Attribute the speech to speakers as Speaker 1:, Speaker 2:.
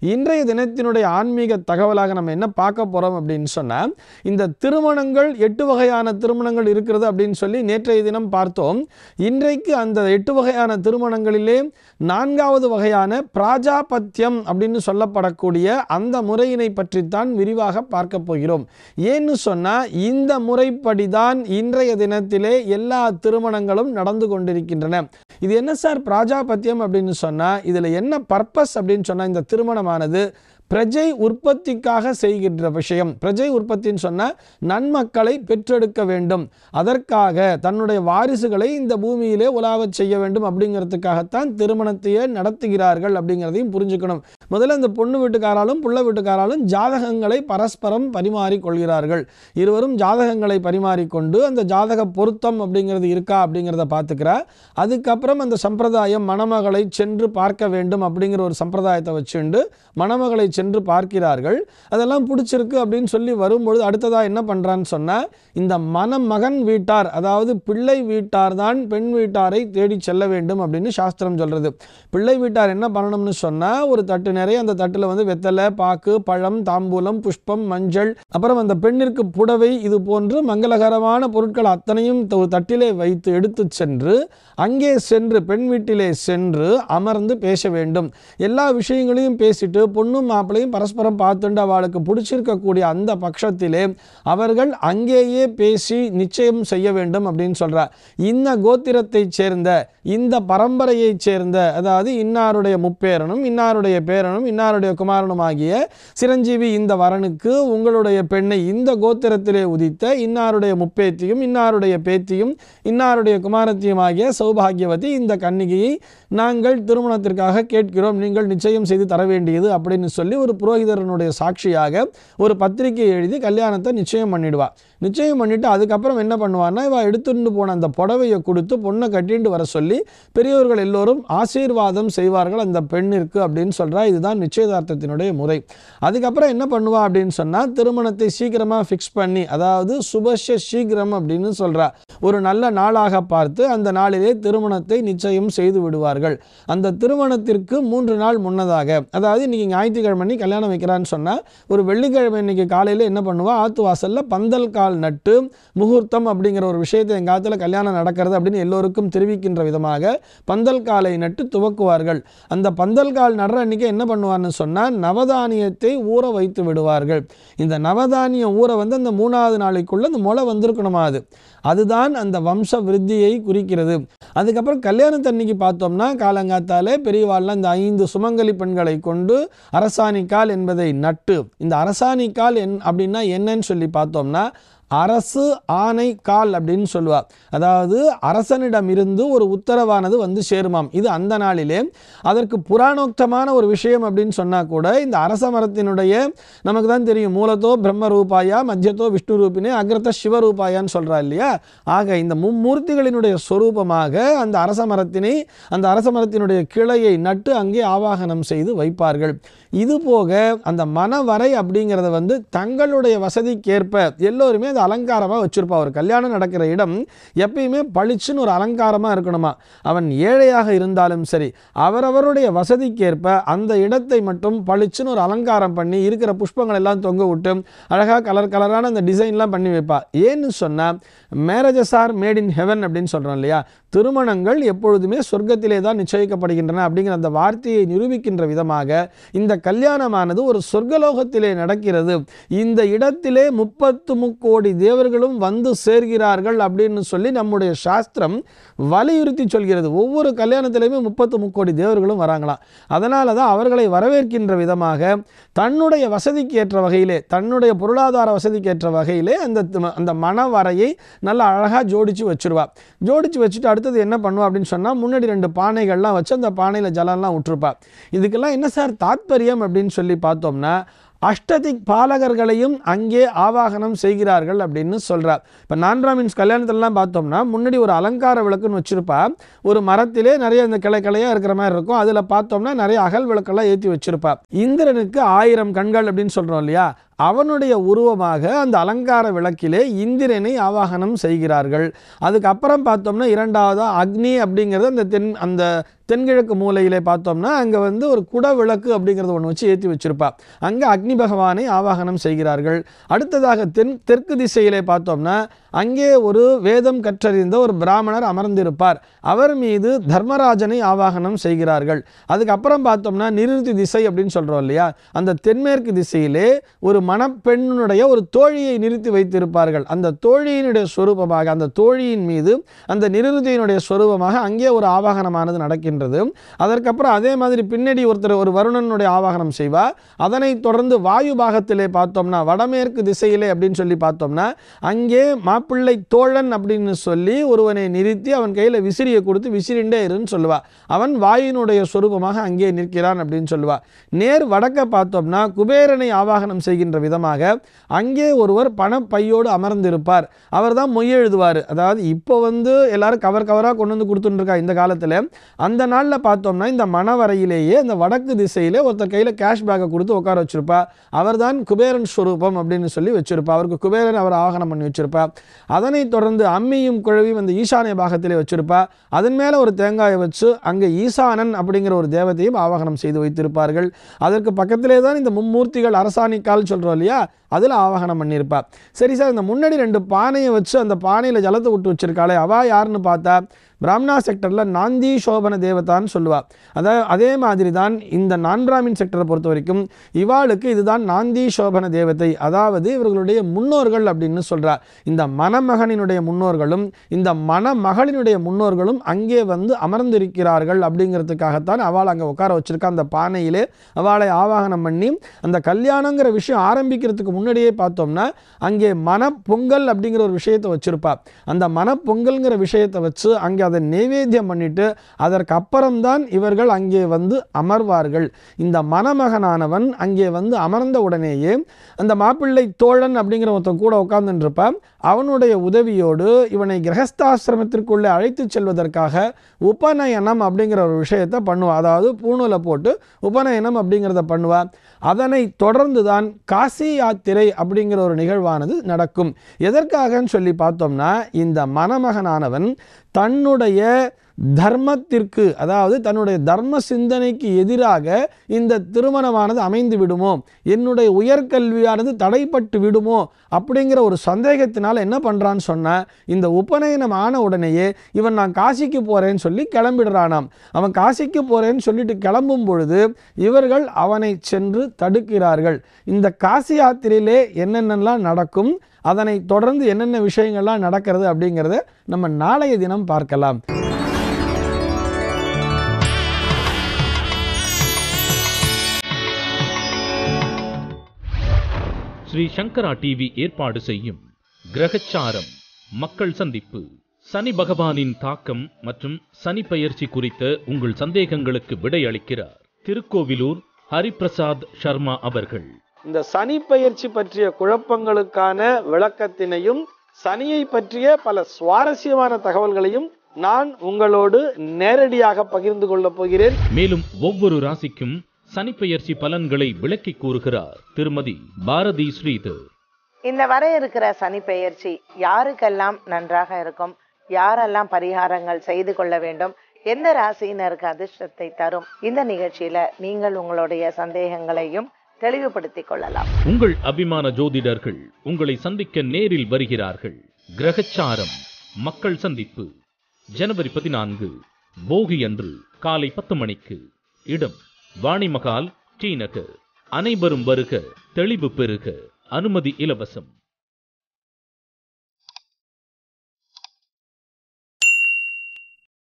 Speaker 1: இன்றைய தினத்தினுடைய ஆன்மீக தகவலாக நம்ம என்ன பார்க்க போகிறோம் அப்படின்னு சொன்னால் இந்த திருமணங்கள் எட்டு வகையான திருமணங்கள் இருக்கிறது அப்படின்னு சொல்லி நேற்றைய தினம் பார்த்தோம் இன்றைக்கு அந்த எட்டு வகையான திருமணங்களிலே நான்காவது வகையான பிராஜாபத்தியம் அப்படின்னு சொல்லப்படக்கூடிய அந்த முறையினை பற்றித்தான் விரிவாக பார்க்க போகிறோம் ஏன்னு சொன்னால் இந்த முறைப்படி தான் இன்றைய தினத்திலே எல்லா திருமணங்களும் நடந்து கொண்டிருக்கின்றன இது என்ன சார் பிராஜாபத்தியம் அப்படின்னு சொன்னால் இதில் என்ன பர்பஸ் அப்படின்னு சொன்னால் இந்த திருமணமானது பிரஜை உற்பத்திக்காக செய்கின்ற விஷயம் பிரஜை உற்பத்தின்னு சொன்னால் நன்மக்களை பெற்றெடுக்க வேண்டும் அதற்காக தன்னுடைய வாரிசுகளை இந்த பூமியிலே உலாவச் செய்ய வேண்டும் அப்படிங்கிறதுக்காகத்தான் திருமணத்தையே நடத்துகிறார்கள் அப்படிங்கிறதையும் புரிஞ்சுக்கணும் முதல்ல இந்த பொண்ணு வீட்டுக்காராலும் புள்ள வீட்டுக்காராலும் ஜாதகங்களை பரஸ்பரம் பரிமாறிக் கொள்கிறார்கள் இருவரும் ஜாதகங்களை பரிமாறிக்கொண்டு அந்த ஜாதக பொருத்தம் அப்படிங்கிறது இருக்கா அப்படிங்கிறத பார்த்துக்கிறா அதுக்கப்புறம் அந்த சம்பிரதாயம் மணமகளை சென்று பார்க்க வேண்டும் அப்படிங்கிற ஒரு சம்பிரதாயத்தை வச்சுண்டு மணமகளை சென்று பார்க்கிறார்கள் அதெல்லாம் பிடிச்சிருக்கு அப்படின்னு சொல்லி வரும்பொழுது அடுத்ததாக என்ன பண்ணுறான்னு சொன்னால் இந்த மணமகன் வீட்டார் அதாவது பிள்ளை வீட்டார் தான் பெண் வீட்டாரை தேடி செல்ல வேண்டும் அப்படின்னு சாஸ்திரம் சொல்கிறது பிள்ளை வீட்டார் என்ன பண்ணணும்னு சொன்னால் ஒரு தட்டு நிறைய அந்த தட்டில் வந்து வெத்தலை பாக்கு பழம் தாம்பூலம் புஷ்பம் மஞ்சள் அப்புறம் அந்த பெண்ணிற்கு புடவை இது போன்று மங்களகரமான பொருட்கள் அத்தனையும் த- ஒரு தட்டிலே வைத்து எடுத்து சென்று அங்கே சென்று பெண் வீட்டிலே சென்று அமர்ந்து பேச வேண்டும் எல்லா விஷயங்களையும் பேசிட்டு பொண்ணும் மாப்பிளையும் பரஸ்பரம் பார்த்துண்டு அவளுக்கு பிடிச்சிருக்கக்கூடிய அந்த பட்சத்திலே அவர்கள் அங்கேயே பேசி நிச்சயம் செய்ய வேண்டும் அப்படின்னு சொல்றார் இந்த கோத்திரத்தைச் சேர்ந்த இந்த பரம்பரையைச் சேர்ந்த அதாவது இன்னாருடைய முப்பேரனும் இன்னாருடைய பேரனும் இன்னாருடைய குமாரனும் ஆகிய சிரஞ்சீவி இந்த வரனுக்கு உங்களுடைய பெண்ணை இந்த கோத்திரத்திலே உதித்த இன்னாருடைய முப்பேத்தியும் இன்னாருடைய பேத்தியும் இன்னாருடைய குமாரத்தியும் ஆகிய சௌபாகியவதி இந்த கன்னிகையை நாங்கள் திருமணத்திற்காக கேட்கிறோம் நீங்கள் நிச்சயம் செய்து தர வேண்டியது அப்படின்னு சொல்லி ஒரு புரோகிதரனுடைய சாட்சியாக ஒரு பத்திரிகை எழுதி கல்யாணத்தை நிச்சயம் பண்ணிடுவா நிச்சயம் பண்ணிட்டு அதுக்கப்புறம் என்ன பண்ணுவான்னா இவ எடுத்துட்டு போன அந்த புடவையை கொடுத்து பொண்ணை கட்டிட்டு வர சொல்லி பெரியவர்கள் எல்லோரும் ஆசீர்வாதம் செய்வார்கள் அந்த பெண்ணிற்கு அப்படின்னு சொல்றா இதுதான் நிச்சயதார்த்தத்தினுடைய முறை அதுக்கப்புறம் என்ன பண்ணுவா அப்படின்னு சொன்னால் திருமணத்தை சீக்கிரமாக ஃபிக்ஸ் பண்ணி அதாவது சுபஷ சீக்கிரம் அப்படின்னு சொல்றா ஒரு நல்ல நாளாக பார்த்து அந்த நாளிலே திருமணத்தை நிச்சயம் செய்து விடுவார்கள் அந்த திருமணத்திற்கு மூன்று நாள் முன்னதாக அதாவது இன்னைக்கு ஞாயிற்றுக்கிழமை அன்னைக்கு கல்யாணம் வைக்கிறான்னு சொன்னால் ஒரு வெள்ளிக்கிழமை இன்னைக்கு காலையில் என்ன பண்ணுவா ஆத்து வாசல்ல பந்தல் கால் நட்டு முகூர்த்தம் அப்படிங்கிற ஒரு விஷயத்தை எங்கள் ஆத்துல கல்யாணம் நடக்கிறது அப்படின்னு எல்லோருக்கும் தெரிவிக்கின்ற விதமாக பந்தல் காலை நட்டு துவக்குவார்கள் அந்த பந்தல் கால் நடுற அன்னைக்கு என்ன பண்ணுவார்னு சொன்னால் நவதானியத்தை ஊற வைத்து விடுவார்கள் இந்த நவதானியம் ஊற வந்து அந்த மூணாவது நாளைக்குள்ள அந்த முளை வந்திருக்கணுமா அது அதுதான் அந்த வம்ச விருத்தியை குறிக்கிறது அதுக்கப்புறம் கல்யாணத்தன்னைக்கு பார்த்தோம்னா காலங்காத்தாலே பெரியவாள்லாம் இந்த ஐந்து சுமங்கலி பெண்களை கொண்டு அரசாணிக்கால் என்பதை நட்டு இந்த அரசாணிக்கால் என் அப்படின்னா என்னன்னு சொல்லி பார்த்தோம்னா அரசு ஆணை கால் அப்படின்னு சொல்லுவா அதாவது அரசனிடம் இருந்து ஒரு உத்தரவானது வந்து சேருமாம் இது அந்த நாளிலே அதற்கு புராணோக்தமான ஒரு விஷயம் அப்படின்னு சொன்னா கூட இந்த அரச மரத்தினுடைய நமக்கு தான் தெரியும் மூலத்தோ பிரம்ம ரூபாயா மத்தியத்தோ விஷ்ணு ரூபினே அக்ரத சிவரூபாயான்னு சொல்றா இல்லையா ஆக இந்த மும்மூர்த்திகளினுடைய சொரூபமாக அந்த அரச மரத்தினை அந்த அரச மரத்தினுடைய கிளையை நட்டு அங்கே ஆவாகனம் செய்து வைப்பார்கள் இது போக அந்த மனவரை அப்படிங்கிறத வந்து தங்களுடைய வசதிக்கேற்ப எல்லோருமே அது அலங்காரமாக வச்சிருப்பா ஒரு கல்யாணம் நடக்கிற இடம் எப்பயுமே பளிச்சுன்னு ஒரு அலங்காரமாக இருக்கணுமா அவன் ஏழையாக இருந்தாலும் சரி அவரவருடைய வசதிக்கேற்ப அந்த இடத்தை மட்டும் பளிச்சுன்னு ஒரு அலங்காரம் பண்ணி இருக்கிற புஷ்பங்கள் எல்லாம் தொங்க விட்டு அழகாக கலர் கலரான அந்த டிசைன்லாம் பண்ணி வைப்பா ஏன்னு சொன்னால் marriages are made in heaven அப்படின்னு சொல்கிறோம் இல்லையா திருமணங்கள் எப்பொழுதுமே சொர்க்கத்திலே தான் நிச்சயிக்கப்படுகின்றன அப்படிங்கிற அந்த வார்த்தையை நிரூபிக்கின்ற விதமாக இந்த கல்யாணமானது ஒரு சொர்க்கலோகத்திலே நடக்கிறது இந்த இடத்திலே முப்பத்து முக்கோடி தேவர்களும் வந்து சேர்கிறார்கள் அப்படின்னு சொல்லி நம்முடைய சாஸ்திரம் வலியுறுத்தி சொல்கிறது ஒவ்வொரு கல்யாணத்திலையுமே முப்பத்து முக்கோடி தேவர்களும் வராங்களாம் அதனால தான் அவர்களை வரவேற்கின்ற விதமாக தன்னுடைய வசதிக்கு ஏற்ற வகையிலே தன்னுடைய பொருளாதார வசதிக்கு ஏற்ற வகையிலே அந்த தி- அந்த மணவரையை நல்லா அழகாக ஜோடிச்சு வச்சிருவா ஜோடிச்சு வச்சுட்டு அடுத்தது என்ன பண்ணுவா அப்படின்னு சொன்னால் முன்னாடி ரெண்டு பானைகள்லாம் வச்சு அந்த பானையில் ஜலம்லாம் விட்டுருப்பா இதுக்கெல்லாம் என்ன சார் தாத்பரியம் அப்படின்னு சொல்லி பார்த்தோம்னா அஷ்டதிக் பாலகர்களையும் அங்கே ஆவாகனம் செய்கிறார்கள் அப்படின்னு சொல்றார் இப்போ நான்காமின்ஸ் கல்யாணத்திலலாம் பார்த்தோம்னா முன்னாடி ஒரு அலங்கார விளக்குன்னு வச்சிருப்பா ஒரு மரத்திலே நிறைய இந்த கிளை கிளையாக இருக்கிற மாதிரி இருக்கும் அதில் பார்த்தோம்னா நிறைய அகல் விளக்கெல்லாம் ஏற்றி வச்சிருப்பா இந்திரனுக்கு ஆயிரம் கண்கள் அப்படின்னு சொல்கிறோம் இல்லையா அவனுடைய உருவமாக அந்த அலங்கார விளக்கிலே இந்திரனை ஆவாகனம் செய்கிறார்கள் அதுக்கப்புறம் பார்த்தோம்னா இரண்டாவதா அக்னி அப்படிங்கிறது அந்த தென் அந்த தென்கிழக்கு மூலையிலே பார்த்தோம்னா அங்கே வந்து ஒரு குட விளக்கு அப்படிங்கிறத ஒன்று வச்சு ஏற்றி வச்சிருப்பா அங்கே அக்னி பகவானை ஆவாகனம் செய்கிறார்கள் அடுத்ததாக தென் தெற்கு திசையிலே பார்த்தோம்னா அங்கே ஒரு வேதம் கற்றறிந்த ஒரு பிராமணர் அமர்ந்திருப்பார் அவர் மீது தர்மராஜனை ஆவாகனம் செய்கிறார்கள் அதுக்கப்புறம் பார்த்தோம்னா நிறுத்தி திசை அப்படின்னு சொல்கிறோம் இல்லையா அந்த தென்மேற்கு திசையிலே ஒரு மணப்பெண்ணுடைய ஒரு தோழியை நிறுத்தி வைத்திருப்பார்கள் அந்த தோழியினுடைய ஸ்வரூபமாக அந்த தோழியின் மீது அந்த நிருதியினுடைய ஸ்வரூபமாக அங்கே ஒரு ஆவாகனமானது நடக்கின்றது அதற்கப்புறம் அதே மாதிரி பின்னாடி ஒருத்தர் ஒரு வருணனுடைய ஆவாகனம் செய்வார் அதனைத் தொடர்ந்து வாயு பாகத்திலே பார்த்தோம்னா வடமேற்கு திசையிலே அப்படின்னு சொல்லி பார்த்தோம்னா அங்கே மாப்பிள்ளை தோழன் அப்படின்னு சொல்லி ஒருவனை நிறுத்தி அவன் கையில் விசிறியை கொடுத்து விசிறிண்டே இருன்னு சொல்லுவா அவன் வாயினுடைய சொரூபமாக அங்கே நிற்கிறான் அப்படின்னு சொல்லுவா நேர் வடக்க பார்த்தோம்னா குபேரனை ஆவாகனம் செய்கின்ற விதமாக அங்கே ஒருவர் பணப்பையோடு அமர்ந்திருப்பார் அவர் தான் மொய் எழுதுவார் அதாவது இப்போ வந்து எல்லாரும் கவர் கவராக கொண்டு வந்து கொடுத்துட்டு இருக்கா இந்த காலத்தில் அந்த நாளில் பார்த்தோம்னா இந்த மணவரையிலேயே இந்த வடக்கு திசையிலே ஒருத்தர் கையில் கேஷ் பேக்கை கொடுத்து உட்கார வச்சிருப்பா அவர் தான் குபேரன் ஸ்வரூபம் அப்படின்னு சொல்லி வச்சிருப்பா அவருக்கு குபேரன் அவர் ஆகனம் பண்ணி வச்சிருப்பா அதனைத் தொடர்ந்து அம்மியும் குழவியும் அந்த ஈசானிய பாகத்திலே வச்சிருப்பா அதன் மேலே ஒரு தேங்காயை வச்சு அங்கே ஈசானன் அப்படிங்கிற ஒரு தேவதையும் ஆவாகனம் செய்து வைத்திருப்பார்கள் அதற்கு பக்கத்திலே தான் இந்த மும்மூர்த்திகள் அரசாணிக்கால் சொல்கிறோம் இல்லையா அதில் ஆவாகனம் பண்ணியிருப்பா சரி சார் இந்த முன்னாடி ரெண்டு பானையை வச்சு அந்த பானையில் ஜலத்தை விட்டு வச்சிருக்காளே அவா யாருன்னு பார்த்தா பிராமணா செக்டரில் நாந்தி சோபன தேவதான்னு சொல்லுவா அதாவது அதே மாதிரி தான் இந்த நான் பிராமின் செக்டரை பொறுத்த வரைக்கும் இவாளுக்கு இதுதான் நாந்தி சோபன தேவதை அதாவது இவர்களுடைய முன்னோர்கள் அப்படின்னு சொல்றா இந்த மணமகனினுடைய முன்னோர்களும் இந்த மணமகளினுடைய முன்னோர்களும் அங்கே வந்து அமர்ந்திருக்கிறார்கள் அப்படிங்கிறதுக்காகத்தான் அவள் அங்கே உட்கார வச்சிருக்கா அந்த பானையிலே அவளை ஆவாகனம் பண்ணி அந்த கல்யாணங்கிற விஷயம் ஆரம்பிக்கிறதுக்கு முன்னாடியே பார்த்தோம்னா அங்கே மனப்பொங்கல் அப்படிங்கிற ஒரு விஷயத்தை வச்சிருப்பா அந்த மனப்பொங்கல்ங்கிற விஷயத்தை வச்சு அங்கே அதை நைவேத்தியம் பண்ணிட்டு அதற்கு அப்புறம்தான் இவர்கள் அங்கே வந்து அமர்வார்கள் இந்த மணமகனானவன் அங்கே வந்து அமர்ந்த உடனேயே அந்த மாப்பிள்ளை தோழன் அப்படிங்கிற ஒருத்தன் கூட உட்கார்ந்துருப்பான் அவனுடைய உதவியோடு இவனை கிரகஸ்தாசிரமத்திற்குள்ளே அழைத்து செல்வதற்காக உபநயனம் அப்படிங்கிற ஒரு விஷயத்தை பண்ணுவா அதாவது பூணூலை போட்டு உபநயனம் அப்படிங்கிறத பண்ணுவா அதனை தொடர்ந்து தான் காசி யாத்திரை அப்படிங்கிற ஒரு நிகழ்வானது நடக்கும் எதற்காகன்னு சொல்லி பார்த்தோம்னா இந்த மணமகனானவன் தன்னுடைய தர்மத்திற்கு அதாவது தன்னுடைய தர்ம சிந்தனைக்கு எதிராக இந்த திருமணமானது அமைந்து விடுமோ என்னுடைய உயர்கல்வியானது தடைப்பட்டு விடுமோ அப்படிங்கிற ஒரு சந்தேகத்தினால என்ன பண்ணுறான்னு சொன்னால் இந்த உபநயனம் ஆன உடனேயே இவன் நான் காசிக்கு போகிறேன்னு சொல்லி கிளம்பிடுறானாம் அவன் காசிக்கு போகிறேன்னு சொல்லிட்டு கிளம்பும் பொழுது இவர்கள் அவனை சென்று தடுக்கிறார்கள் இந்த காசி யாத்திரையிலே என்னென்னலாம் நடக்கும் அதனை தொடர்ந்து என்னென்ன விஷயங்கள்லாம் நடக்கிறது அப்படிங்கிறத நம்ம நாளைய தினம் பார்க்கலாம்
Speaker 2: ஸ்ரீ சங்கரா டிவி ஏற்பாடு செய்யும் கிரகச்சாரம் மக்கள் சந்திப்பு சனி பகவானின் தாக்கம் மற்றும் சனி பெயர்ச்சி குறித்த உங்கள் சந்தேகங்களுக்கு விடையளிக்கிறார் திருக்கோவிலூர் ஹரிபிரசாத் சர்மா அவர்கள்
Speaker 1: இந்த சனி பயிற்சி பற்றிய குழப்பங்களுக்கான விளக்கத்தினையும் சனியை பற்றிய பல சுவாரஸ்யமான தகவல்களையும் நான் உங்களோடு நேரடியாக பகிர்ந்து கொள்ளப் போகிறேன்
Speaker 2: மேலும் ஒவ்வொரு ராசிக்கும் சனி பெயர்ச்சி பலன்களை விளக்கி கூறுகிறார் திருமதி பாரதி ஸ்ரீதர்
Speaker 3: இந்த வர இருக்கிற சனி பெயர்ச்சி யாருக்கெல்லாம் நன்றாக இருக்கும் யாரெல்லாம் பரிகாரங்கள் செய்து கொள்ள வேண்டும் எந்த ராசியினருக்கு அதிர்ஷ்டத்தை தரும் இந்த நிகழ்ச்சியில நீங்கள் உங்களுடைய சந்தேகங்களையும் தெளிவுபடுத்திக் கொள்ளலாம்
Speaker 2: உங்கள் அபிமான ஜோதிடர்கள் உங்களை சந்திக்க நேரில் வருகிறார்கள் கிரகச்சாரம் மக்கள் சந்திப்பு ஜனவரி பதினான்கு போகி அன்று காலை பத்து மணிக்கு இடம் வாணிமகால் டி நகர் அனைவரும் வருக தெளிவு பெறுக அனுமதி இலவசம்